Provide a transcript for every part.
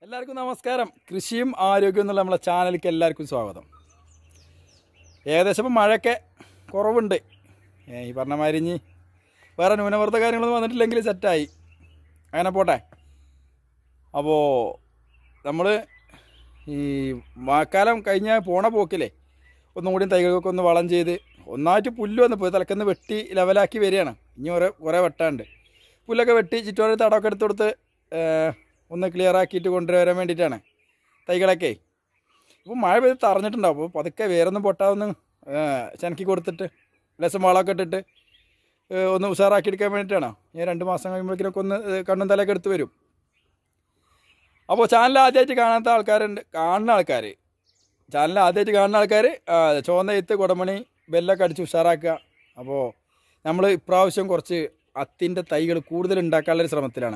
എല്ലാവർക്കും നമസ്കാരം കൃഷിയും ആരോഗ്യവും എന്നുള്ള നമ്മളെ ചാനലിലേക്ക് എല്ലാവർക്കും സ്വാഗതം ഏകദേശം ഇപ്പം മഴയൊക്കെ കുറവുണ്ട് ഏ, ഈ പറഞ്ഞ മാതിരി ഇനി വേറെ ന്യൂനമർദ്ദ കാര്യങ്ങളൊന്നും വന്നിട്ടില്ലെങ്കിൽ സെറ്റായി അങ്ങനെ പോട്ടെ അപ്പോൾ നമ്മൾ ഈ മഴക്കാലം കഴിഞ്ഞ പോണ പോക്കില്ലേ ഒന്നും കൂടി തൈകൾക്കൊക്കെ ഒന്ന് വളം ചെയ്ത് ഒന്നായിട്ട് പുല്ല് വന്ന് പോയി തലക്കന്ന് വെട്ടി ലെവലാക്കി വരികയാണ് ഇനി കുറേ കുറേ വെട്ടാണ്ട് പുല്ലൊക്കെ വെട്ടി ചുറ്റോടെ തടമൊക്കെ എടുത്ത് കൊടുത്ത് ഏ, ഒന്ന് ക്ലിയർ ആക്കിയിട്ട് കൊണ്ടുവരാൻ വേണ്ടിയിട്ടാണ് തൈകളൊക്കെ ഇപ്പോൾ മഴ പെയ്ത് തറഞ്ഞിട്ടുണ്ടാവും അപ്പോൾ പതുക്കെ വേറൊന്നും പൊട്ടാതൊന്ന് ചനക്കി കൊടുത്തിട്ട് ലേശം വളമൊക്കെ ഇട്ടിട്ട് ഏ, ഒന്ന് ഉഷാറാക്കി എടുക്കാൻ വേണ്ടിയിട്ടാണ് ഞാൻ രണ്ട് മാസം കഴിയുമ്പോഴേക്കിനൊക്കെ ഒന്ന് ഏ, കണ്ണും തലയൊക്കെ എടുത്ത് വരും അപ്പോൾ ചാനൽ ആദ്യമായിട്ട് കാണാത്ത ആൾക്കാരുണ്ട് കാണുന്ന ആൾക്കാർ ചാനൽ ആദ്യമായിട്ട് കാണുന്ന ആൾക്കാർ ചുവന്ന എത്ത് കുടമണി ബെല്ലൊക്കെ അടിച്ച് ഉഷാറാക്കുക അപ്പോൾ നമ്മൾ ഇപ്രാവശ്യം കുറച്ച് അത്തിൻ്റെ തൈകൾ കൂടുതൽ ഉണ്ടാക്കാനുള്ളൊരു ശ്രമത്തിലാണ്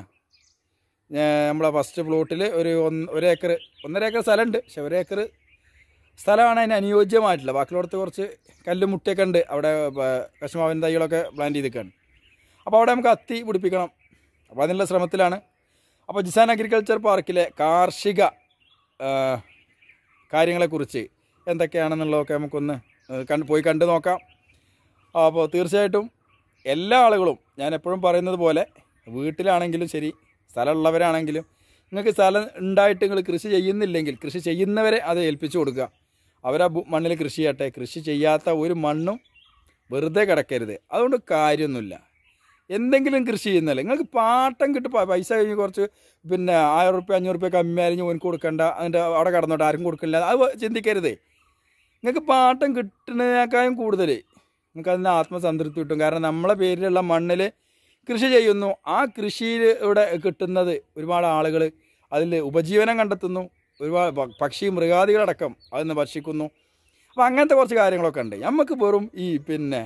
ഞാൻ നമ്മളെ ഫസ്റ്റ് പ്ലോട്ടിൽ ഒരു ഒന്ന് ഒരു ഏക്കർ ഒന്നര ഏക്കർ സ്ഥലമുണ്ട് പക്ഷെ ഒരു ഏക്കർ സ്ഥലമാണ് അതിന് അനുയോജ്യമായിട്ടില്ല ബാക്കിയുള്ളടത്ത് കുറച്ച് കല്ലും മുട്ടിയൊക്കെ ഉണ്ട് അവിടെ കശുമാവിൻ തൈകളൊക്കെ പ്ലാന്റ് ചെയ്തിരിക്കുകയാണ് അപ്പോൾ അവിടെ നമുക്ക് അത്തി പിടിപ്പിക്കണം അപ്പോൾ അതിനുള്ള ശ്രമത്തിലാണ് അപ്പോൾ ജിസാൻ അഗ്രികൾച്ചർ പാർക്കിലെ കാർഷിക ആ, കാര്യങ്ങളെക്കുറിച്ച് എന്തൊക്കെയാണെന്നുള്ളതൊക്കെ നമുക്കൊന്ന് ഏ, കണ്ട് പോയി കണ്ടു നോക്കാം അപ്പോൾ തീർച്ചയായിട്ടും എല്ലാ ആളുകളും ഞാൻ എപ്പോഴും പറയുന്നത് പോലെ വീട്ടിലാണെങ്കിലും ശരി സ്ഥലമുള്ളവരാണെങ്കിലും നിങ്ങൾക്ക് സ്ഥലം ഉണ്ടായിട്ട് നിങ്ങൾ കൃഷി ചെയ്യുന്നില്ലെങ്കിൽ കൃഷി ചെയ്യുന്നവരെ അത് ഏൽപ്പിച്ചു കൊടുക്കുക അവരാ ഭൂ- മണ്ണിൽ കൃഷി ചെയ്യട്ടെ കൃഷി ചെയ്യാത്ത ഒരു മണ്ണും വെറുതെ കിടക്കരുത് അതുകൊണ്ട് കാര്യമൊന്നുമില്ല എന്തെങ്കിലും കൃഷി ചെയ്യുന്നല്ലേ നിങ്ങൾക്ക് പാട്ടം കിട്ടും പ- പൈസ കഴിഞ്ഞ് കുറച്ച് പിന്നെ ആയിരം റുപ്യ അഞ്ഞൂറ് റുപ്യ കമ്മി ആയിരിക്കും ഓനക്ക് കൊടുക്കണ്ട അതിൻ്റെ അവിടെ കടന്നോട്ടെ ആരും കൊടുക്കില്ല അത് ചിന്തിക്കരുത് നിങ്ങൾക്ക് പാട്ടം കിട്ടുന്നതിനേക്കാളും കൂടുതൽ നിങ്ങൾക്ക് അതിന് ആത്മസംതൃപ്തി കിട്ടും കാരണം നമ്മളെ പേരിലുള്ള മണ്ണിൽ കൃഷി ചെയ്യുന്നു ആ കൃഷിയിൽ ഇവിടെ കിട്ടുന്നത് ഒരുപാട് ആളുകൾ അതിൽ ഉപജീവനം കണ്ടെത്തുന്നു ഒരുപാട് പ- പക്ഷി മൃഗാദികളടക്കം അതിൽ നിന്ന് ഭക്ഷിക്കുന്നു അപ്പോൾ അങ്ങനത്തെ കുറച്ച് കാര്യങ്ങളൊക്കെ ഉണ്ട് നമുക്ക് വെറും ഈ പിന്നെ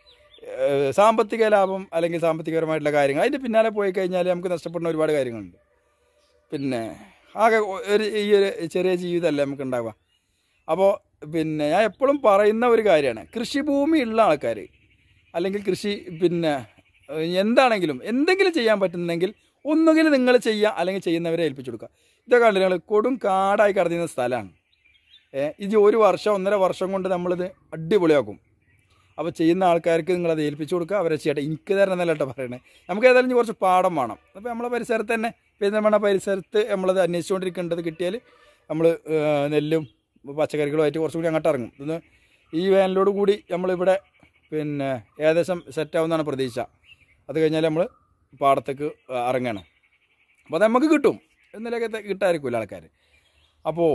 ഏഹ്, സാമ്പത്തിക ലാഭം അല്ലെങ്കിൽ സാമ്പത്തികപരമായിട്ടുള്ള കാര്യങ്ങൾ അതിൻ്റെ പിന്നാലെ പോയി കഴിഞ്ഞാൽ നമുക്ക് നഷ്ടപ്പെടുന്ന ഒരുപാട് കാര്യങ്ങളുണ്ട് പിന്നെ ആകെ ഒരു ഈ ഒരു ചെറിയ ജീവിതമല്ലേ നമുക്ക് ഉണ്ടാവുക അപ്പോൾ പിന്നെ ഞാൻ എപ്പോഴും പറയുന്ന ഒരു കാര്യമാണ് കൃഷിഭൂമി ഉള്ള ആൾക്കാർ അല്ലെങ്കിൽ കൃഷി പിന്നെ ഏഹ്, എന്താണെങ്കിലും എന്തെങ്കിലും ചെയ്യാൻ പറ്റുന്നുണ്ടെങ്കിൽ ഒന്നുകിൽ നിങ്ങൾ ചെയ്യുക അല്ലെങ്കിൽ ചെയ്യുന്നവരെ ഏൽപ്പിച്ചു കൊടുക്കുക ഇതൊക്കെ കണ്ടില്ല നിങ്ങൾ കൊടും കാടായി കിടന്നിരുന്ന സ്ഥലമാണ് ഏഹ്, ഇത് ഒരു വർഷം ഒന്നര വർഷം കൊണ്ട് നമ്മളിത് അടിപൊളിയാക്കും അപ്പോൾ ചെയ്യുന്ന ആൾക്കാർക്ക് നിങ്ങൾ അത് ഏൽപ്പിച്ചു കൊടുക്കുക അവരെ ചെയ്യട്ടെ എനിക്ക് തരണം എന്നല്ല കേട്ടോ പറയണേ നമുക്ക് ഏതായാലും ഇനി കുറച്ച് പാടം വേണം അപ്പോൾ നമ്മളെ പരിസരത്ത് തന്നെ പെരുന്തമണ്ണ പരിസരത്ത് നമ്മളത് അന്വേഷിച്ചുകൊണ്ടിരിക്കേണ്ടത് കിട്ടിയാൽ നമ്മൾ നെല്ലും പച്ചക്കറികളുമായിട്ട് കുറച്ചുകൂടി അങ്ങോട്ട് ഇറങ്ങും ഇന്ന് ഈ വേനലോട് കൂടി നമ്മളിവിടെ പിന്നെ ഏകദേശം സെറ്റാവുന്നതാണ് പ്രതീക്ഷ അത് കഴിഞ്ഞാൽ നമ്മൾ പാടത്തേക്ക് ഇറങ്ങണം അപ്പോൾ അത് നമുക്ക് കിട്ടും എന്നതിലൊക്കെ കിട്ടായിരിക്കില്ല ആൾക്കാർ അപ്പോൾ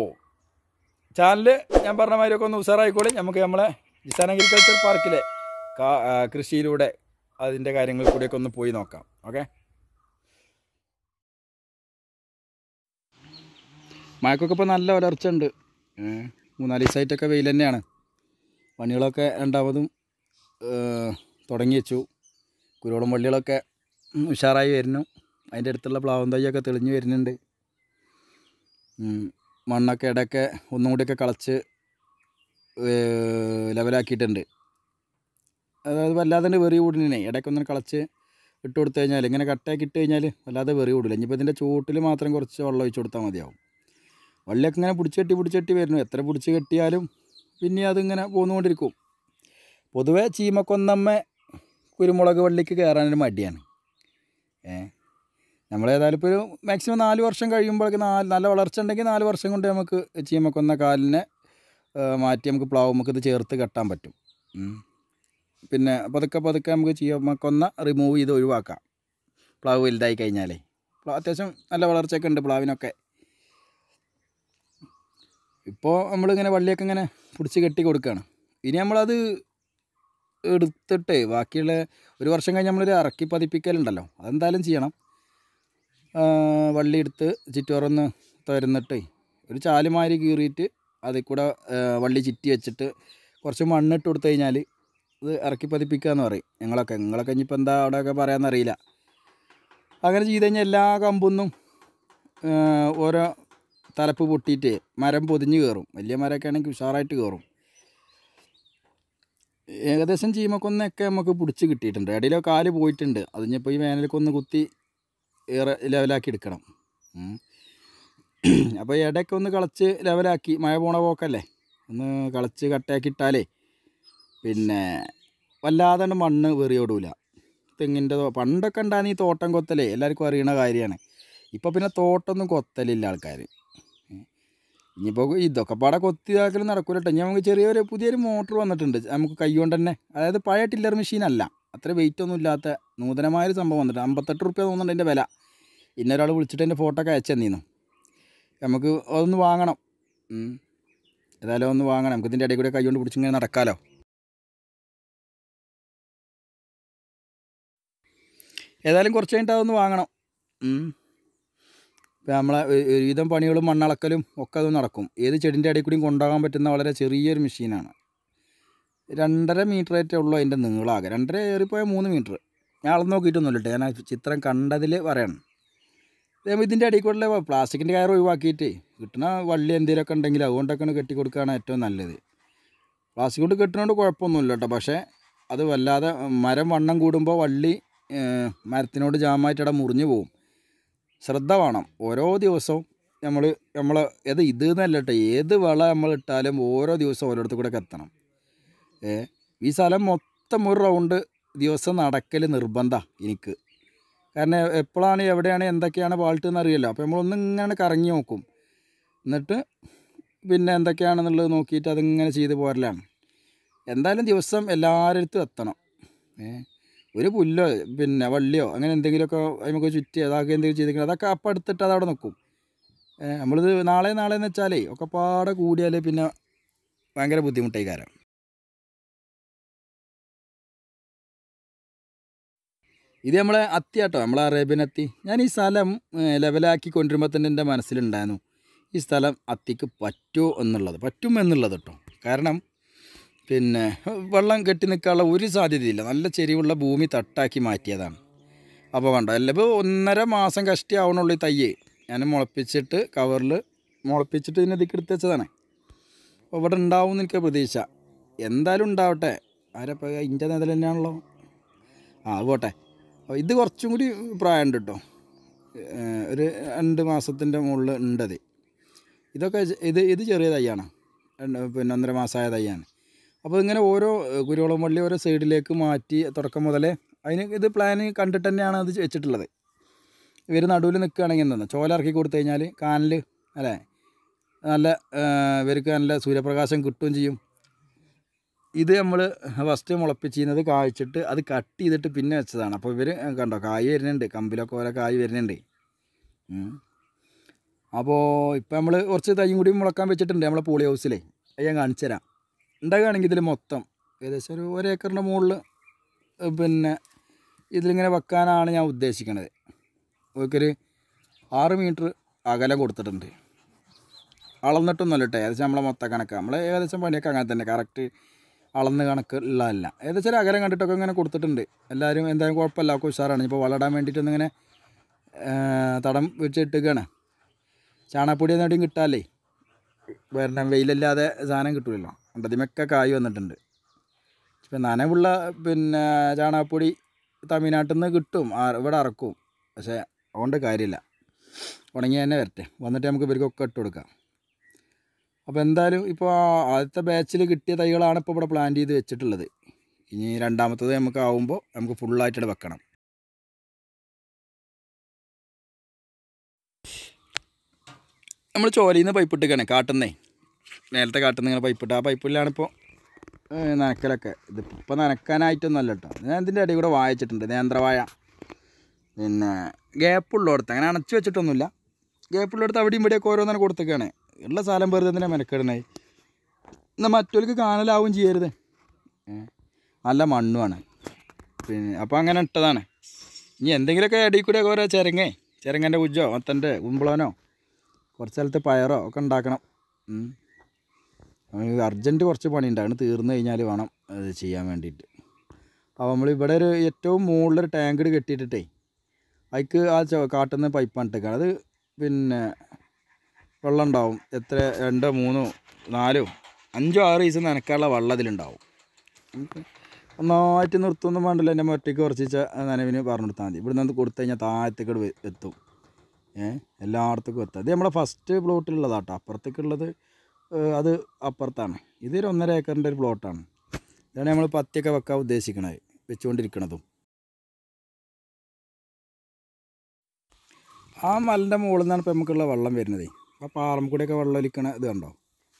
ചാനൽ ഞാൻ പറഞ്ഞ മാതിരിയൊക്കെ ഒന്ന് ഉഷാറായിക്കോളി നമുക്ക് നമ്മളെ ജിസാൻ അഗ്രികൾച്ചർ പാർക്കിലെ കാ- ആ, കൃഷിയിലൂടെ അതിൻ്റെ കാര്യങ്ങൾ കൂടിയൊക്കെ ഒന്ന് പോയി നോക്കാം ഓക്കെ മഴക്കൊക്കെ ഇപ്പോൾ നല്ല വളർച്ച ഉണ്ട് ഏ, മൂന്നാല് ദിവസമായിട്ടൊക്കെ വെയിൽ തന്നെയാണ് പണികളൊക്കെ രണ്ടാമതും ഏ, തുടങ്ങി വെച്ചു കുരുവോളം വള്ളികളൊക്കെ ഉം, ഉഷാറായി വരുന്നു അതിൻ്റെ അടുത്തുള്ള പ്ലാവും തൈയൊക്കെ തെളിഞ്ഞു വരുന്നുണ്ട് ഉം, മണ്ണൊക്കെ ഇടയ്ക്ക് ഒന്നും കൂടിയൊക്കെ കളച്ച് ഏ, ലെവലാക്കിയിട്ടുണ്ട് അതായത് വല്ലാതെ വെറി കൂടിനെ ഇടയ്ക്കൊന്നും കളച്ച് ഇട്ട് കൊടുത്തു കഴിഞ്ഞാൽ ഇങ്ങനെ കട്ടയാക്കി ഇട്ട് കഴിഞ്ഞാൽ വല്ലാതെ വെറി കൂടില്ല ഇനിയിപ്പോൾ ഇതിൻ്റെ ചൂട്ടിൽ മാത്രം കുറച്ച് വെള്ളം ഒഴിച്ച് കൊടുത്താൽ മതിയാവും വള്ളിയൊക്കെ ഇങ്ങനെ പിടിച്ച് കെട്ടി പിടിച്ച് കെട്ടി വരുന്നു എത്ര പിടിച്ച് കെട്ടിയാലും പിന്നെ അതിങ്ങനെ പോന്നുകൊണ്ടിരിക്കും പൊതുവേ ചീമക്കൊന്നമ്മ കുരുമുളക് വള്ളിക്ക് കയറാനൊരു മടിയാണ് ഏ നമ്മളേതായാലും ഇപ്പോൾ ഒരു മാക്സിമം നാല് വർഷം കഴിയുമ്പോഴേക്ക് നാല് നല്ല വളർച്ച ഉണ്ടെങ്കിൽ നാല് വർഷം കൊണ്ട് നമുക്ക് ചീമക്കൊന്ന കാലിനെ ഏ, മാറ്റി നമുക്ക് പ്ലാവ് നമുക്ക് ഇത് ചേർത്ത് കെട്ടാൻ പറ്റും ഉം. പിന്നെ പതുക്കെ പതുക്കെ നമുക്ക് ചീമക്കൊന്ന റിമൂവ് ചെയ്ത് ഒഴിവാക്കാം പ്ലാവ് വലുതായി കഴിഞ്ഞാലേ പ്ലാ- അത്യാവശ്യം നല്ല വളർച്ചയൊക്കെ ഉണ്ട് പ്ലാവിനൊക്കെ ഇപ്പോൾ നമ്മളിങ്ങനെ വള്ളിയൊക്കെ ഇങ്ങനെ പിടിച്ച് കെട്ടി കൊടുക്കുകയാണ് ഇനി നമ്മളത് എടുത്തിട്ട് ബാക്കിയുള്ള ഒരു വർഷം കഴിഞ്ഞ് നമ്മളൊരു ഇറക്കി പതിപ്പിക്കലുണ്ടല്ലോ അതെന്തായാലും ചെയ്യണം ആ, വള്ളി എടുത്ത് ചുറ്റുറന്ന് തുരന്നിട്ട് ഒരു ചാലുമാരി കീറിയിട്ട് അതിൽ കൂടെ ആ, വള്ളി ചുറ്റി വെച്ചിട്ട് കുറച്ച് മണ്ണിട്ട് കൊടുത്തു കഴിഞ്ഞാൽ ഇത് ഇറക്കി പതിപ്പിക്കുക എന്ന് പറയും ഞങ്ങളൊക്കെ നിങ്ങളൊക്കെ ഇനിയിപ്പോൾ എന്താ അവിടെയൊക്കെ പറയാമെന്നറിയില്ല അങ്ങനെ ചെയ്ത് കഴിഞ്ഞാൽ എല്ലാ കമ്പൊന്നും ആ, ഓരോ തലപ്പ് പൊട്ടിയിട്ട് മരം പൊതിഞ്ഞ് കയറും വലിയ മരമൊക്കെ ആണെങ്കിൽ ഉഷാറായിട്ട് കയറും ഏകദേശം ചീമക്കൊന്നൊക്കെ നമുക്ക് പിടിച്ച് കിട്ടിയിട്ടുണ്ട് ഇടയിലോ കാല് പോയിട്ടുണ്ട് അതിനിപ്പോൾ ഈ വേനലൊക്കെ ഒന്ന് കുത്തി ഏറെ ലെവലാക്കി എടുക്കണം ഉം. അപ്പോൾ ഇടയ്ക്ക് ഒന്ന് കളച്ച് ലെവലാക്കി മഴ പോണ പോക്കല്ലേ ഒന്ന് കളച്ച് കട്ടയാക്കി ഇട്ടാലേ പിന്നെ വല്ലാതെ അങ്ങട് മണ്ണ് വെറിയോടൂല തെങ്ങിൻ്റെ തോ- പണ്ടൊക്കെ ഉണ്ടാകുന്ന ഈ തോട്ടം കൊത്തലേ എല്ലാവർക്കും അറിയണ കാര്യമാണ് ഇപ്പോൾ പിന്നെ തോട്ടമൊന്നും കൊത്തലില്ല ആൾക്കാർ ഇനിയിപ്പോൾ ഇതൊക്കെ പാടെ കൊത്തി ഇതാക്കലും നടക്കൂല കേട്ടോ ഇനി നമുക്ക് ചെറിയൊരു പുതിയൊരു മോട്ടർ വന്നിട്ടുണ്ട് നമുക്ക് കൈ കൊണ്ട് തന്നെ അതായത് പഴയ ടില്ലർ മെഷീനല്ല അത്ര വെയിറ്റ് ഒന്നും ഇല്ലാത്ത നൂതനമായൊരു സംഭവം വന്നിട്ട് അമ്പത്തെട്ട് റുപ്യ തോന്നുന്നുണ്ട് എൻ്റെ വില ഇന്നൊരാൾ വിളിച്ചിട്ട് എൻ്റെ ഫോട്ടോ ഒക്കെ അയച്ചു തന്നിരുന്നു നമുക്ക് അതൊന്ന് വാങ്ങണം ഉം. ഏതായാലും ഒന്ന് വാങ്ങണം നമുക്ക് ഇതിൻ്റെ ഇടയിൽ കൂടെ കൈ കൊണ്ട് പിടിച്ചിങ്ങനെ നടക്കാമല്ലോ ഏതായാലും കുറച്ച് കഴിഞ്ഞിട്ട് അതൊന്ന് വാങ്ങണം ഉം. ഇപ്പം നമ്മളെ ഒരു- ഒരുവിധം പണികളും മണ്ണളക്കലും ഒക്കെ അത് നടക്കും ഏത് ചെടിൻ്റെ ഇടയിൽ കൂടിയും കൊണ്ടുപോകാൻ പറ്റുന്ന വളരെ ചെറിയൊരു മെഷീനാണ് രണ്ടര മീറ്റർ ആയിട്ടേ ഉള്ളൂ അതിൻ്റെ നീളാകെ രണ്ടര ഏറിപ്പോയ മൂന്ന് മീറ്റർ ഞാൻ അളന്ന് നോക്കിയിട്ടൊന്നുമില്ല കേട്ടോ ഞാൻ ആ ചിത്രം കണ്ടതിൽ പറയണം ഇതേപോലെ ഇതിൻ്റെ അടിയിൽ കൂടെ പ്ലാസ്റ്റിക്കിൻ്റെ കയർ ഒഴിവാക്കിയിട്ട് കിട്ടുന്ന വള്ളി എന്തെങ്കിലുമൊക്കെ ഉണ്ടെങ്കിൽ അതുകൊണ്ടൊക്കെയാണ് കെട്ടി കൊടുക്കുകയാണ് ഏറ്റവും നല്ലത് പ്ലാസ്റ്റിക് കൊണ്ട് കെട്ടുന്നതുകൊണ്ട് കുഴപ്പമൊന്നുമില്ല കേട്ടോ പക്ഷേ അത് വല്ലാതെ മരം വണ്ണം കൂടുമ്പോൾ വള്ളി ഏഹ്, മരത്തിനോട് ജാമായിട്ട് അവിടെ മുറിഞ്ഞു പോകും ശ്രദ്ധ വേണം ഓരോ ദിവസവും നമ്മൾ നമ്മൾ ഏത് ഇത് എന്നല്ല കേട്ടോ ഏത് വള നമ്മൾ ഇട്ടാലും ഓരോ ദിവസവും ഓരോരുത്തർ കൂടെ എത്തണം ഏ ഈ സ്ഥലം മൊത്തം ഒരു റൗണ്ട് ദിവസം നടക്കൽ നിർബന്ധമാണ് എനിക്ക് കാരണം എപ്പോഴാണ് എവിടെയാണ് എന്തൊക്കെയാണ് പാൾട്ട് എന്ന് അറിയില്ല അപ്പോൾ നമ്മളൊന്ന് ഇങ്ങനെ കറങ്ങി നോക്കും എന്നിട്ട് പിന്നെ എന്തൊക്കെയാണെന്നുള്ളത് നോക്കിയിട്ട് അതിങ്ങനെ ചെയ്ത് പോരലാണ് എന്തായാലും ദിവസം എല്ലാവരുടെ അടുത്തും എത്തണം ഏ ഒരു പുല്ലോ പിന്നെ വള്ളിയോ അങ്ങനെ എന്തെങ്കിലുമൊക്കെ നമുക്ക് ചുറ്റി അതൊക്കെ എന്തെങ്കിലും ചെയ്തിരിക്കണം അതൊക്കെ അപ്പം എടുത്തിട്ട് അതവിടെ നിൽക്കും ഏ നമ്മളിത് നാളെ നാളെ എന്ന് വെച്ചാലേ ഒക്കെ പാടെ കൂടിയാൽ പിന്നെ ഭയങ്കര ബുദ്ധിമുട്ടായി കാരം ഇത് നമ്മളെ അത്തി കേട്ടോ നമ്മളെ അറേബ്യൻ അത്തി ഞാൻ ഈ സ്ഥലം ഏ, ലെവലാക്കി കൊണ്ടുവരുമ്പോൾ തന്നെ എൻ്റെ മനസ്സിലുണ്ടായിരുന്നു ഈ സ്ഥലം അത്തിക്ക് പറ്റുമോ എന്നുള്ളത് പറ്റും എന്നുള്ളത് കേട്ടോ കാരണം പിന്നെ വെള്ളം കെട്ടി നിൽക്കാനുള്ള ഒരു സാധ്യതയില്ല നല്ല ചെരിവുള്ള ഭൂമി തട്ടാക്കി മാറ്റിയതാണ് അപ്പോൾ കണ്ടോ അല്ല ഇപ്പോൾ ഒന്നര മാസം കഷ്ടി ആവണുള്ളൂ ഈ തയ്യ് ഞാൻ മുളപ്പിച്ചിട്ട് കവറിൽ മുളപ്പിച്ചിട്ട് ഇതിനെ ഇതിക്ക് എടുത്ത് വെച്ചതാണ് അപ്പോൾ ഇവിടെ ഉണ്ടാവും എന്ന് എനിക്ക് പ്രതീക്ഷ എന്തായാലും ഉണ്ടാവട്ടെ ആരപ്പോൾ ഇൻ്റെ നേതൽ തന്നെയാണല്ലോ ആ അത് പോട്ടെ അപ്പോൾ ഇത് കുറച്ചും കൂടി പ്രായമുണ്ട് കേട്ടോ ഏഹ് ഒരു രണ്ട് മാസത്തിൻ്റെ മുകളിൽ ഉണ്ടത് ഇതൊക്കെ ചെ- ഇത് ഇത് ചെറിയ തയ്യാണ് രണ്ട് പിന്നെ ഒന്നര മാസമായ തയ്യാണ് അപ്പോൾ ഇങ്ങനെ ഓരോ ഏഹ്, കുരുവളം വള്ളി ഓരോ സൈഡിലേക്ക് മാറ്റി തുടക്കം മുതലേ അതിന് ഇത് പ്ലാൻ കണ്ടിട്ട് തന്നെയാണ് അത് വെച്ചിട്ടുള്ളത് ഇവർ നടുവിൽ നിൽക്കുകയാണെങ്കിൽ എന്താ ചോല ഇറക്കി കൊടുത്തു കഴിഞ്ഞാൽ കാനൽ അല്ലേ നല്ല ഏഹ്, ഇവർക്ക് നല്ല സൂര്യപ്രകാശം കിട്ടുകയും ചെയ്യും ഇത് നമ്മൾ ഫസ്റ്റ് മുളപ്പിച്ചിരുന്നത് കായ്ച്ചിട്ട് അത് കട്ട് ചെയ്തിട്ട് പിന്നെ വെച്ചതാണ് അപ്പോൾ ഇവർ കണ്ടോ കായ് വരുന്നുണ്ട് കമ്പിലൊക്കെ ഓരോ കായ് വരുന്നുണ്ട് ഉം. അപ്പോൾ ഇപ്പം നമ്മൾ കുറച്ച് തൈയും കൂടി മുളക്കാൻ വെച്ചിട്ടുണ്ട് നമ്മളെ പോളി ഹൗസിലേ അത് ഞാൻ കാണിച്ചു തരാം ഉണ്ടാകുകയാണെങ്കിൽ ഇതിൽ മൊത്തം ഏകദേശം ഒരു ഒരേക്കറിൻ്റെ മുകളിൽ പിന്നെ ഇതിലിങ്ങനെ വെക്കാനാണ് ഞാൻ ഉദ്ദേശിക്കുന്നത് ഒരു ആറ് മീറ്റർ അകലം കൊടുത്തിട്ടുണ്ട് അളന്നിട്ടൊന്നുമല്ല കേട്ടോ ഏകദേശം നമ്മളെ മൊത്തം കണക്ക് നമ്മൾ ഏകദേശം പണിയൊക്കെ അങ്ങനെ തന്നെ കറക്റ്റ് അളന്ന് കണക്ക് ഉള്ളതല്ല ഏകദേശം ഒരു അകലം കണ്ടിട്ടൊക്കെ ഇങ്ങനെ കൊടുത്തിട്ടുണ്ട് എല്ലാവരും എന്തായാലും കുഴപ്പമില്ല ഒക്കെ ഉഷാറാണ് ഇപ്പോൾ വളടാൻ വേണ്ടിയിട്ടൊന്നിങ്ങനെ തടം വെച്ചിട്ടിരിക്കുകയാണ് ചാണകപ്പൊടി എന്നെവിടെയും കിട്ടാല്ലേ വരണം വെയിലല്ലാതെ സാധനം കിട്ടില്ലല്ലോ അണ്ടതിമൊക്കെ കായ് വന്നിട്ടുണ്ട് ഇപ്പം നനവുള്ള പിന്നെ ചാണകപ്പൊടി തമിഴ്നാട്ടിൽ നിന്ന് കിട്ടും ആ- ഇവിടെ ഇറക്കും പക്ഷേ അതുകൊണ്ട് കാര്യമില്ല ഉണങ്ങി തന്നെ വരട്ടെ വന്നിട്ട് നമുക്ക് ഇവർക്കൊക്കെ ഇട്ട് കൊടുക്കാം അപ്പോൾ എന്തായാലും ഇപ്പോൾ ആദ്യത്തെ ബാച്ചിൽ കിട്ടിയ തൈകളാണ് ഇപ്പോൾ ഇവിടെ പ്ലാൻ ചെയ്ത് വെച്ചിട്ടുള്ളത് ഇനി രണ്ടാമത്തത് നമുക്ക് ആവുമ്പോൾ നമുക്ക് ഫുള്ളായിട്ട് വെക്കണം നമ്മൾ ചോലയിൽ നിന്ന് പൈപ്പ് ഇട്ടിക്കാണ് കാട്ടുന്നേ നേരത്തെ കാട്ടുന്ന ഇങ്ങനെ പൈപ്പ് ഇട്ട് ആ പൈപ്പിലാണ് ഇപ്പോൾ നനക്കലൊക്കെ ഇത് ഇപ്പോൾ നനക്കാനായിട്ടൊന്നുമല്ല കേട്ടോ ഞാൻ ഇതിൻ്റെ ഇടയിൽ കൂടെ വായിച്ചിട്ടുണ്ട് നേന്ത്രവാഴ പിന്നെ ഗ്യാപ്പുള്ളിടത്ത് അങ്ങനെ അണച്ചു വെച്ചിട്ടൊന്നുമില്ല ഗ്യാപ്പുള്ളിടത്ത് അവിടെയും ഇവിടെയൊക്കെ ഓരോന്നിനെ കൊടുത്തേക്കാണ് ഉള്ള സ്ഥലം വെറുതെ എന്തിനാ മെനക്കെടണേ എന്നാൽ മറ്റൊരു കാനലാവും ചെയ്യരുത് ഏ, നല്ല മണ്ണുമാണ് പിന്നെ അപ്പോൾ അങ്ങനെ ഇട്ടതാണ് ഇനി എന്തെങ്കിലുമൊക്കെ ഇടയിൽ കൂടെയൊക്കെ ഓരോ ചിരങ്ങേ ചിരങ്ങൻ്റെ ഉജ്ജോ മത്തൻ്റെ കുമ്പളോനോ കുറച്ച് സ്ഥലത്ത് പയറോ ഒക്കെ ഉണ്ടാക്കണം ഉം. നമുക്ക് അർജൻറ്റ് കുറച്ച് പണിയുണ്ട് അതിന് തീർന്നു കഴിഞ്ഞാൽ വേണം അത് ചെയ്യാൻ വേണ്ടിയിട്ട് അപ്പോൾ നമ്മൾ ഇവിടെ ഒരു ഏറ്റവും മുകളിലൊരു ടാങ്ക് കെട്ടിയിട്ടിട്ടേ അതിക്ക് ആ ചോ കാട്ടുന്ന പൈപ്പാണ് ഇട്ടേക്കാണ് അത് പിന്നെ വെള്ളം ഉണ്ടാവും എത്ര രണ്ടോ മൂന്നോ നാലോ അഞ്ചോ ആറ് ദിവസം നനക്കാനുള്ള വെള്ളം അതിലുണ്ടാവും നമുക്ക് ഒന്നായിട്ട് നിർത്തുമൊന്നും വേണ്ടല്ലോ എൻ്റെ ഒറ്റയ്ക്ക് കുറച്ച് നനവിന് പറഞ്ഞു കൊടുത്താൽ മതി ഇവിടെ നിന്ന് കൊടുത്തു കഴിഞ്ഞാൽ താഴത്തേക്ക് വെ- എത്തും ഏ എല്ലായിടത്തേക്കും എത്താം ഇത് നമ്മളെ ഫസ്റ്റ് പ്ലോട്ടിലുള്ളതാട്ടോ അപ്പുറത്തേക്കുള്ളത് ഏഹ്, അത് അപ്പുറത്താണ് ഇത് ഒരു ഒന്നര ഏക്കറിൻ്റെ ഒരു പ്ലോട്ടാണ് ഇതാണ് നമ്മൾ പത്തിയൊക്കെ വെക്കാൻ ഉദ്ദേശിക്കണത് വെച്ചുകൊണ്ടിരിക്കണതും ആ മലിൻ്റെ മുകളിൽ നിന്നാണ് ഇപ്പം നമുക്കുള്ള വെള്ളം വരുന്നത് ആ പാറമ്കൂടെയൊക്കെ വെള്ളം ഒലിക്കണ ഇത് കണ്ടോ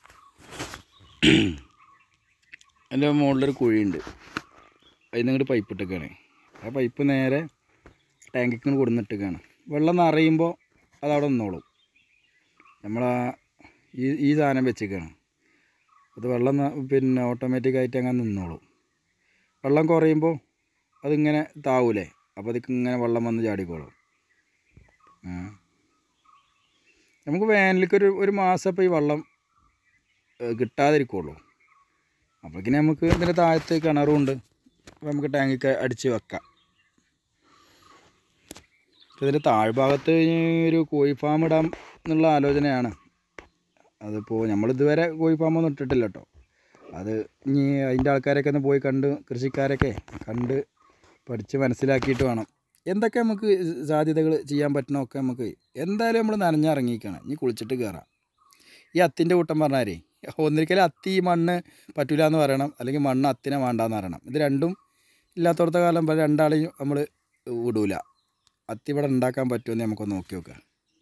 അതിൻ്റെ മുകളിലൊരു കുഴിയുണ്ട് അതിൽ നിന്ന് ഇങ്ങോട്ട് പൈപ്പ് ഇട്ടേക്കാണ് ആ പൈപ്പ് നേരെ ടാങ്കിക്ക് കൊടുന്നിട്ടേക്കാണ് വെള്ളം നിറയുമ്പോൾ അതവിടെ നിന്നോളും നമ്മളാ ഈ ഈ സാധനം വെച്ചേക്കാണ് അത് വെള്ളം ന- പിന്നെ ഓട്ടോമാറ്റിക്കായിട്ട് അങ്ങനെ നിന്നോളും വെള്ളം കുറയുമ്പോൾ അതിങ്ങനെ താവൂലേ അപ്പോൾ അതിക്ക് ഇങ്ങനെ വെള്ളം വന്ന് ചാടിക്കോളും ആ. നമുക്ക് വേനലിക്ക് ഒരു ഒരു മാസം ഇപ്പോൾ ഈ വെള്ളം ഏഹ്, കിട്ടാതിരിക്കുള്ളൂ അപ്പോഴേക്കിന് നമുക്ക് ഇതിൻ്റെ താഴത്ത് കിണറുണ്ട് അപ്പോൾ നമുക്ക് ടാങ്കിക്ക് അടിച്ച് വെക്കാം അപ്പോൾ ഇതിൻ്റെ താഴ്ഭാഗത്ത് ഇനി ഒരു കോഴി ഫാം ഇടാം എന്നുള്ള ആലോചനയാണ് അതിപ്പോൾ നമ്മളിതുവരെ കോഴി ഫാമൊന്നും ഇട്ടിട്ടില്ല കേട്ടോ അത് ഇനി അതിൻ്റെ ആൾക്കാരൊക്കെ ഒന്ന് പോയി കണ്ട് കൃഷിക്കാരൊക്കെ കണ്ട് പഠിച്ച് മനസ്സിലാക്കിയിട്ട് വേണം എന്തൊക്കെ നമുക്ക് സാധ്യതകൾ ചെയ്യാൻ പറ്റണമൊക്കെ നമുക്ക് എന്തായാലും നമ്മൾ നനഞ്ഞിറങ്ങിക്കണം ഇനി കുളിച്ചിട്ട് കയറാം ഈ അത്തിൻ്റെ കൂട്ടം പറഞ്ഞാലേ ഒന്നിരിക്കലും അത്തി ഈ മണ്ണ് പറ്റൂല എന്ന് പറയണം അല്ലെങ്കിൽ മണ്ണ് അത്തിനെ വേണ്ടാന്ന് പറയണം ഇത് രണ്ടും ഇല്ലാത്തടത്ത കാലം വരെ രണ്ടാളെയും നമ്മൾ വിടൂല അത്തി ഇവിടെ ഉണ്ടാക്കാൻ പറ്റുമെന്ന് നമുക്കൊന്ന് നോക്കി നോക്കാം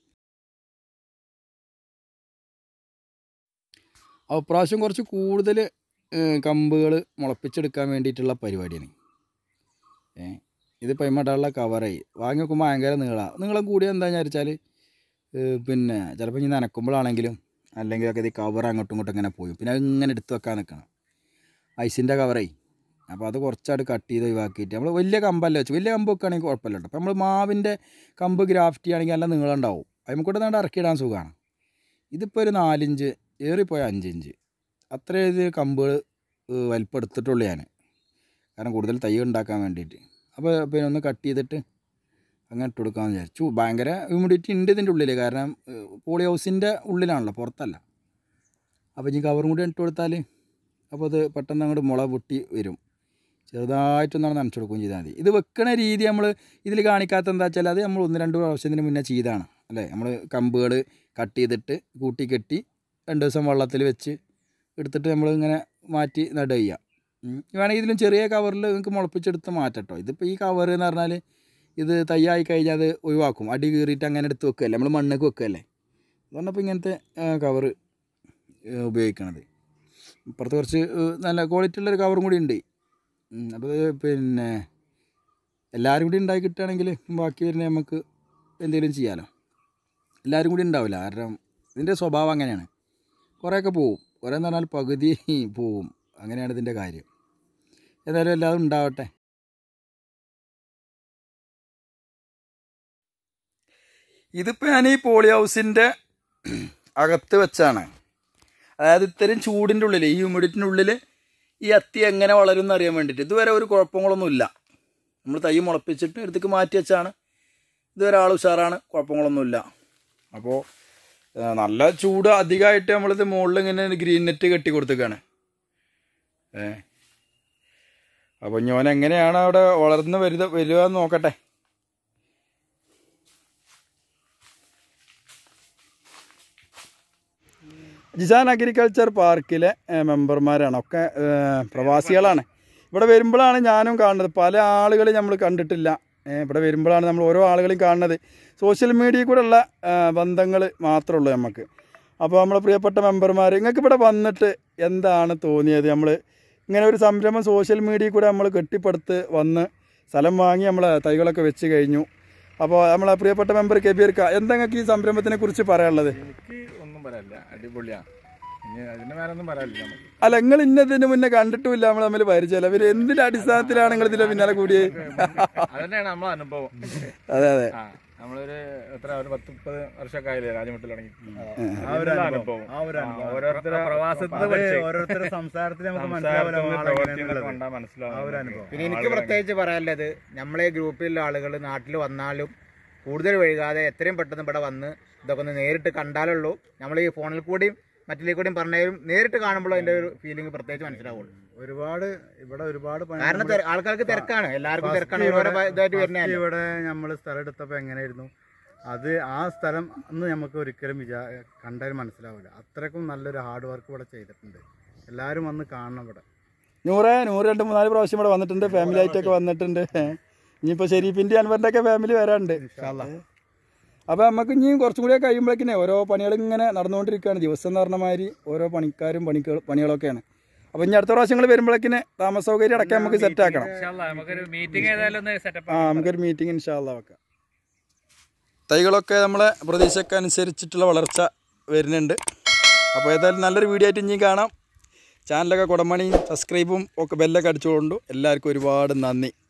അപ്പോൾ പ്രാവശ്യം കുറച്ച് കൂടുതൽ കമ്പുകൾ മുളപ്പിച്ചെടുക്കാൻ വേണ്ടിയിട്ടുള്ള പരിപാടിയാണ് ഏ ഇത് പൈമട്ടുള്ള കവറായി വാങ്ങി നോക്കുമ്പോൾ ഭയങ്കര നീളമാണ് നീളം കൂടിയ എന്താണെന്ന് വിചാരിച്ചാൽ പിന്നെ ചിലപ്പോൾ ഇനി നനക്കുമ്പോഴാണെങ്കിലും അല്ലെങ്കിൽ ഒക്കെ ഇത് കവർ അങ്ങോട്ടും ഇങ്ങോട്ടും ഇങ്ങനെ പോയി പിന്നെ അത് ഇങ്ങനെ എടുത്ത് വെക്കാൻ നിൽക്കണം ഐസിൻ്റെ കവറായി അപ്പോൾ അത് കുറച്ചായിട്ട് കട്ട് ചെയ്ത് ഒഴിവാക്കിയിട്ട് നമ്മൾ വലിയ കമ്പല്ല വെച്ച് വലിയ കമ്പ് വെക്കുകയാണെങ്കിൽ കുഴപ്പമില്ല കേട്ടോ അപ്പോൾ നമ്മൾ മാവിൻ്റെ കമ്പ് ഗ്രാഫ്റ്റ് ചെയ്യുകയാണെങ്കിൽ നല്ല നീളം ഉണ്ടാവും അതിൽ കൂടെ നാണ്ട് ഇറക്കിയിടാൻ സുഖമാണ് ഇതിപ്പോൾ ഒരു നാലിഞ്ച് ഏറിപ്പോയ അഞ്ചിഞ്ച് അത്ര ഇത് കമ്പുകൾ വലിപ്പം എടുത്തിട്ടുള്ളൂ ഞാൻ കാരണം കൂടുതൽ തൈ ഉണ്ടാക്കാൻ വേണ്ടിയിട്ട് അപ്പോൾ പിന്നെ ഒന്ന് കട്ട് ചെയ്തിട്ട് അങ്ങനെ ഇട്ട് കൊടുക്കാമെന്ന് വിചാരിച്ചു ഭയങ്കര ഹ്യൂമിഡിറ്റി ഉണ്ട് ഇതിൻ്റെ ഉള്ളിൽ കാരണം പോളി ഹൗസിൻ്റെ ഉള്ളിലാണല്ലോ പുറത്തല്ല അപ്പോൾ ഇനി കവറും കൂടി ഇട്ട് കൊടുത്താൽ അപ്പോൾ അത് പെട്ടെന്ന് അങ്ങോട്ട് മുള പൊട്ടി വരും ചെറുതായിട്ടൊന്നാണ് നനച്ചു കൊടുക്കുകയും ചെയ്താൽ മതി ഇത് വെക്കണ രീതി നമ്മൾ ഇതിൽ കാണിക്കാത്ത എന്താ വെച്ചാൽ അത് നമ്മൾ ഒന്ന് രണ്ട് പ്രാവശ്യത്തിന് മുന്നേ ചെയ്താണ് അല്ലേ നമ്മൾ കമ്പുകൾ കട്ട് ചെയ്തിട്ട് കൂട്ടി കെട്ടി രണ്ട് ദിവസം വെള്ളത്തിൽ വെച്ച് എടുത്തിട്ട് നമ്മൾ ഇങ്ങനെ മാറ്റി നടുക ചെയ്യുക ഉം. വേണമെങ്കിൽ ഇതിലും ചെറിയ കവറിൽ നിങ്ങൾക്ക് മുളപ്പിച്ചെടുത്ത് മാറ്റട്ടോ ഇതിപ്പോൾ ഈ കവർ എന്ന് പറഞ്ഞാൽ ഇത് തയ്യായി കഴിഞ്ഞാൽ അത് ഒഴിവാക്കും അടി കീറിയിട്ട് അങ്ങനെ എടുത്ത് വെക്കുകയല്ലേ നമ്മൾ മണ്ണൊക്കെ വെക്കുകയല്ലേ അതുകൊണ്ടപ്പോൾ ഇങ്ങനത്തെ കവറ് ഉപയോഗിക്കണത് ഇപ്പുറത്ത് കുറച്ച് ഏഹ്, നല്ല ക്വാളിറ്റി ഉള്ളൊരു കവറും കൂടി ഉണ്ട് ഉം, അപ്പോൾ ഇത് പിന്നെ എല്ലാവരും കൂടി ഉണ്ടാക്കി കിട്ടുകയാണെങ്കിൽ ബാക്കി വരുന്ന നമുക്ക് എന്തെങ്കിലും ചെയ്യാമല്ലോ എല്ലാവരും കൂടി ഉണ്ടാവില്ല കാരണം ഇതിൻ്റെ സ്വഭാവം അങ്ങനെയാണ് കുറേയൊക്കെ പോവും കുറേ എന്ന് പറഞ്ഞാൽ പകുതി പോവും അങ്ങനെയാണ് ഇതിൻ്റെ കാര്യം ഏതായാലും എല്ലാവരും ഉണ്ടാവട്ടെ ഇതിപ്പോൾ ഞാൻ ഈ പോളി ഹൗസിൻ്റെ അകത്ത് വെച്ചാണ് അതായത് ഇത്രയും ചൂടിൻ്റെ ഉള്ളിൽ ഈ ഹ്യൂമിഡിറ്റിൻ്റെ ഉള്ളിൽ ഈ അത്തി എങ്ങനെ വളരും എന്ന് അറിയാൻ വേണ്ടിയിട്ട് ഇതുവരെ ഒരു കുഴപ്പങ്ങളൊന്നുമില്ല നമ്മൾ തൈ മുളപ്പിച്ചിട്ട് എടുത്തേക്ക് മാറ്റി വെച്ചാണ് ഇതുവരെ ആൾ ഉഷാറാണ് കുഴപ്പങ്ങളൊന്നുമില്ല അപ്പോൾ ആ, നല്ല ചൂട് അധികമായിട്ട് നമ്മളിത് മുകളിൽ ഇങ്ങനെ ഗ്രീൻ നെറ്റ് കെട്ടി കൊടുത്തേക്കാണ് ഏ അപ്പോൾ ഞാൻ എങ്ങനെയാണ് അവിടെ വളർന്ന് വരുത വരിക എന്ന് നോക്കട്ടെ ജിസാൻ അഗ്രികൾച്ചർ പാർക്കിലെ ഏ, മെമ്പർമാരാണ് ഒക്കെ ഏ, പ്രവാസികളാണ് ഇവിടെ വരുമ്പോഴാണ് ഞാനും കാണുന്നത് പല ആളുകളെ നമ്മൾ കണ്ടിട്ടില്ല ഏ, ഇവിടെ വരുമ്പോഴാണ് നമ്മൾ ഓരോ ആളുകളെയും കാണുന്നത് സോഷ്യൽ മീഡിയയിൽ കൂടെ ഉള്ള ബന്ധങ്ങൾ മാത്രമേ ഉള്ളൂ നമുക്ക് അപ്പോൾ നമ്മളെ പ്രിയപ്പെട്ട മെമ്പർമാർ നിങ്ങൾക്ക് ഇവിടെ വന്നിട്ട് എന്താണ് തോന്നിയത് നമ്മൾ ഇങ്ങനെ ഒരു സംരംഭം സോഷ്യൽ മീഡിയയിൽ കൂടെ നമ്മൾ കെട്ടിപ്പടുത്ത് വന്ന് സ്ഥലം വാങ്ങി നമ്മളെ തൈകളൊക്കെ വെച്ച് കഴിഞ്ഞു അപ്പോൾ നമ്മളെ പ്രിയപ്പെട്ട മെമ്പർ കെബീർക്ക എന്താ നിങ്ങൾക്ക് ഈ സംരംഭത്തിനെ കുറിച്ച് പറയാനുള്ളത് എനിക്ക് ഒന്നും പറയാനില്ല അടിപൊളിയാ ഇനി അതിന്റെ മേലെ ഒന്നും പറയാനില്ല നമുക്ക് അല്ല നിങ്ങൾ ഇന്നതിന് മുന്നേ കണ്ടിട്ടുമില്ല നമ്മൾ തമ്മിൽ പരിചയം ഇവർ എന്തിന്റെ അടിസ്ഥാനത്തിലാണ് നിങ്ങൾ ഇതിന്റെ പിന്നാലെ കൂടിയത് അതന്നെയാണ് നമ്മളെ അനുഭവം അതെ അതെ ആ നമ്മളൊരു എത്ര ഒരു പത്ത് മുപ്പത് വർഷമൊക്കെ ആയില്ലേ രാജമുട്ടിൽ തുടങ്ങി ആ ഒരു അനുഭവം ആ ഒരു അനുഭവം ഓരോരുത്തരുടെ പ്രവാസത്തിൽ അത് ഓരോരുത്തരുടെ സംസാരത്തിൽ നമുക്ക് മനസ്സിലാവില്ല ആളെങ്ങനെയാന്നുള്ളത്. മനസ്സിലാവും ആ ഒരു അനുഭവം പിന്നെ എനിക്ക് പ്രത്യേകിച്ച് പറയാനുള്ളത് നമ്മളെ ഗ്രൂപ്പിലുള്ള ആളുകൾ നാട്ടിൽ വന്നാലും കൂടുതൽ വൈകാതെ എത്രയും പെട്ടെന്ന് ഇവിടെ വന്ന് ഇതൊക്കെ ഒന്ന് നേരിട്ട് കണ്ടാലുള്ളൂ നമ്മൾ ഈ ഫോണിൽ കൂടിയും മറ്റിലേ കൂടിയും പറഞ്ഞാലും നേരിട്ട് കാണുമ്പോൾ അതിന്റെ ഒരു ഫീലിംഗ് പ്രത്യേകിച്ച് മനസ്സിലാവുള്ളൂ ഒരുപാട് ഇവിടെ ഒരുപാട് പണി കാരണം തിര- ആൾക്കാർക്ക് തിരക്കാണ് എല്ലാവർക്കും First തിരക്കാണ് ഓരോരോ ഇവിടെ- ഇതായിട്ട് first വരുന്നതല്ലേ ഇവിടെ നമ്മൾ സ്ഥലം എടുത്തപ്പോ എങ്ങനെയായിരുന്നു അത് ആ സ്ഥലം അന്ന് നമുക്ക് ഒരിക്കലും വിചാ കണ്ടാൽ മനസ്സിലാവില്ല അത്രക്കും നല്ലൊരു ഹാർഡ് വർക്ക് ഇവിടെ ചെയ്തിട്ടുണ്ട് എല്ലാവരും വന്ന് കാണണം ഇവിടെ നൂറ് നൂറ് രണ്ട് മൂന്നാല് പ്രാവശ്യം ഇവിടെ വന്നിട്ടുണ്ട് ഫാമിലി ആയിട്ടൊക്കെ വന്നിട്ടുണ്ട് ഇനിയിപ്പോൾ ഷെരീഫിൻ്റെ അൻവറിൻ്റെ ഒക്കെ ഫാമിലി വരാനുണ്ട് അപ്പോൾ നമുക്ക് ഇനി കുറച്ചും കൂടി കഴിയുമ്പോഴേക്കിനെ ഓരോ പണികൾ ഇങ്ങനെ നടന്നുകൊണ്ടിരിക്കുകയാണ് ദിവസം എന്ന് പറഞ്ഞ മാതിരി ഓരോ പണിക്കാരും പണികൾ പണികളൊക്കെയാണ് അപ്പോൾ ഇനി അടുത്ത പ്രാവശ്യങ്ങൾ വരുമ്പോഴേക്കിന് താമസ സൗകര്യം അടക്കം നമുക്ക് സെറ്റ് ആക്കണം നമുക്കൊരു മീറ്റിംഗ് ഏതായാലും ഒന്ന് സെറ്റപ്പ് ആ നമുക്കൊരു മീറ്റിംഗ് ഇൻഷാല്ല വെക്കാം തൈകളൊക്കെ നമ്മളെ പ്രതീക്ഷയ്ക്ക് അനുസരിച്ചിട്ടുള്ള വളർച്ച വരുന്നുണ്ട് അപ്പോൾ ഏതായാലും നല്ലൊരു വീഡിയോ ആയിട്ട് ഇനിയും കാണാം ചാനലൊക്കെ കുടമണിയും സബ്സ്ക്രൈബും ഒക്കെ ബെല്ലൊക്കെ അടിച്ചുകൊണ്ടു എല്ലാവർക്കും ഒരുപാട് നന്ദി